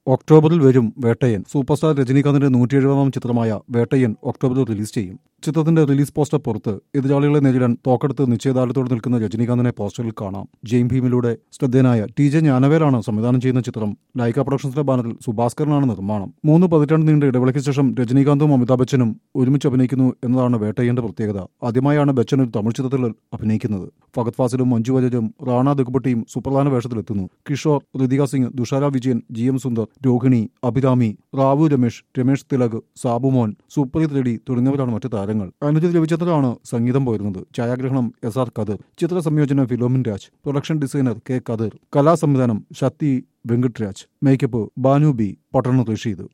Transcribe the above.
ഒക്ടോബറിൽ വരും വേട്ടയൻ super star രജനീകാന്തിന്റെ നൂറ്റി എഴുപതാം ചിത്രമായ വേട്ടയൻ ഒക്ടോബറിൽ റിലീസ് ചെയ്യും ചിത്രത്തിന്റെ റിലീസ് പോസ്റ്റർ പുറത്ത് എതിരാളികളെ നേരിടാൻ തോക്കെടുത്ത് നിശ്ചയദാർഢ്യത്തോടെ നിൽക്കുന്ന രജനീകാന്തിനെ പോസ്റ്ററിൽ കാണാം ജെയിം ഭീമിലൂടെ ശ്രദ്ധേയനായ ടി ജെ ജ്ഞാനവേലാണ് സംവിധാനം ചെയ്യുന്ന ചിത്രം ലൈക്ക പ്രൊഡക്ഷൻസിന്റെ ബാനറിൽ സുഭാസ്കരനാണ് നിർമ്മാണം മൂന്ന് പതിറ്റാണ്ട് നീണ്ട ഇടവേളയ്ക്ക് ശേഷം രജനീകാന്തും അമിതാഭ് ബച്ചനും ഒരുമിച്ച് അഭിനയിക്കുന്നു എന്നതാണ് വേട്ടയ്യന്റെ പ്രത്യേകത ആദ്യമായാണ് ബച്ചൻ ഒരു തമിഴ് ചിത്രത്തിൽ അഭിനയിക്കുന്നത് ഫഗത് ഫാസിലും മഞ്ജു വാര്യരും റാണ ദുഗ്ബട്ടിയും സുപ്രധാന വേഷത്തിലെത്തുന്നു കിഷോർ ഋതിക സിംഗ് ദുഷാര വിജയൻ ജി എം സുന്ദർ രോഹിണി അഭിരാമി റാവു രമേശ് രമേശ് തിലക് സാബുമോൻ സുപ്രീത് റെഡ്ഡി തുടങ്ങിയവരാണ് മറ്റു താരങ്ങൾ അനുജിത് രവിചന്ദ്രനാണ് സംഗീതം പോയിരുന്നത് ഛായാഗ്രഹണം എസ് ആർ കതിർ ചിത്ര സംയോജനം Philomin Raj production designer K Kathir കലാസംവിധാനം ശക്തി വെങ്കട്ട് രാജ് മേക്കപ്പ് ബാനു ബി പട്ടണ റഷീദ്